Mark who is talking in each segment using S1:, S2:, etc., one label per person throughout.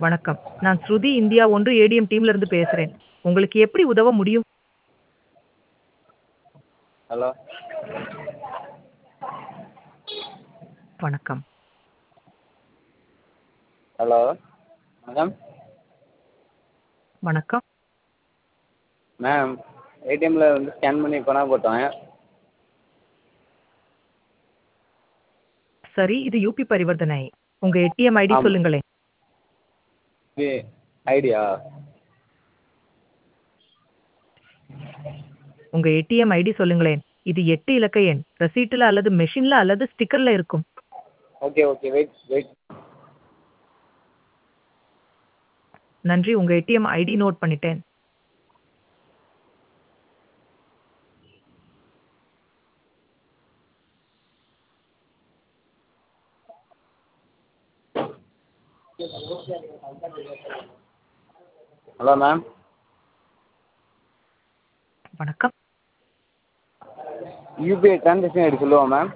S1: வணக்கம் நான் ஸ்ருதி இந்தியா ஒன்று ஏடிஎம் டீம்ல இருந்து பேசுறேன் உங்களுக்கு எப்படி உதவ முடியும்
S2: ஹலோ
S1: வணக்கம்
S2: ஹலோ மேடம்
S1: வணக்கம்
S2: மேம் ஏடிஎம்மில் வந்து ஸ்கேன் பண்ணி பணம் போட்டேன்
S1: சரி இது யூபி பரிவர்த்தனை உங்க ஏடிஎம் ஐடி
S2: ஆமா.
S1: சொல்லுங்களேன்
S2: இது ஐடியா
S1: உங்க ஏடிஎம் ஐடி சொல்லுங்களேன் இது எட்டு இலக்க எண் ரசீட்டுல அல்லது மெஷின்ல அல்லது ஸ்டிக்கர்ல இருக்கும்
S2: ஓகே ஓகே வெயிட் வெயிட்
S1: நன்றி உங்க ஏடிஎம் ஐடி நோட் பண்ணிட்டேன்
S2: ஹலோ மேம்
S1: வணக்கம்
S2: யூபிஐ ட்ரான்சாக்ஷன் ஐடி சொல்லுவா மேம்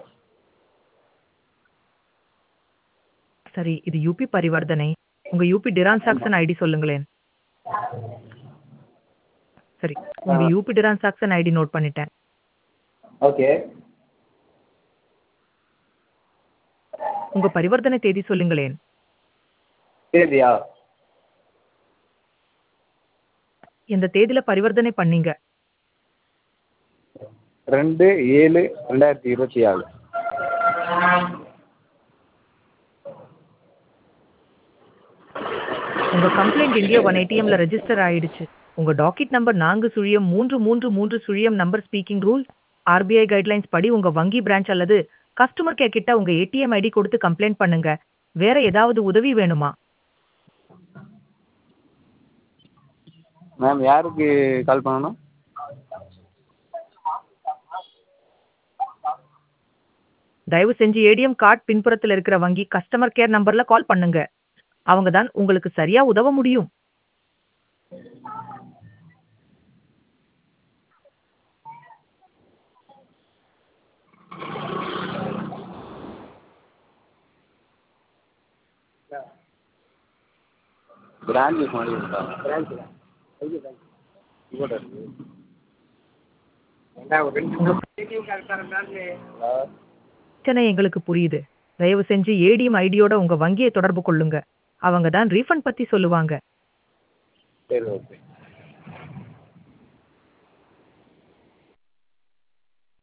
S1: சரி இது யூபி பரிவர்த்தனை உங்க யூபி டிரான்சாக்ஷன் ஐடி சொல்லுங்களேன் சரி உங்க யூபி டிரான்சாக்ஷன் ஐடி நோட் பண்ணிட்டேன்
S2: ஓகே
S1: உங்க பரிவர்த்தனை தேதி சொல்லுங்களேன்
S2: சரியா
S1: எந்த தேதியில பரிவர்த்தனை பண்ணீங்க
S2: ரெண்டு ஏழு ரெண்டாயிரத்தி இருபத்தி ஆறு
S1: உங்க கம்ப்ளைண்ட் இந்தியா ஒன் ஏடிஎம்ல ரெஜிஸ்டர் ஆயிடுச்சு உங்க டாக்கெட் நம்பர் நான்கு சுழியம் மூன்று மூன்று மூன்று சுழியம் number speaking rule RBI guidelines படி உங்க வங்கி பிரான்ச் அல்லது கஸ்டமர் கேர் கிட்ட உங்க ஏடிஎம் ஐடி கொடுத்து கம்ப்ளைண்ட் பண்ணுங்க வேற ஏதாவது உதவி வேணுமா
S2: மேம் யாருக்கு கால் பண்ணணும்
S1: தயவு செஞ்சு ஏடிஎம் கார்டு பின்புறத்துல இருக்கிற வங்கி கஸ்டமர் கேர் நம்பர்ல கால் பண்ணுங்க அவங்க தான் உங்களுக்கு சரியா உதவ முடியும்
S2: பிரான்ச் மாதிரி இருக்கா பிரான்ச் ஹலோ
S1: பிரச்சனை எங்களுக்கு புரியுது தயவு செஞ்சு ஏடிஎம் ஐடியோட உங்க வங்கியை தொடர்பு கொள்ளுங்க அவங்க தான் ரீஃபண்ட் பத்தி சொல்லுவாங்க
S2: சரி ஓகே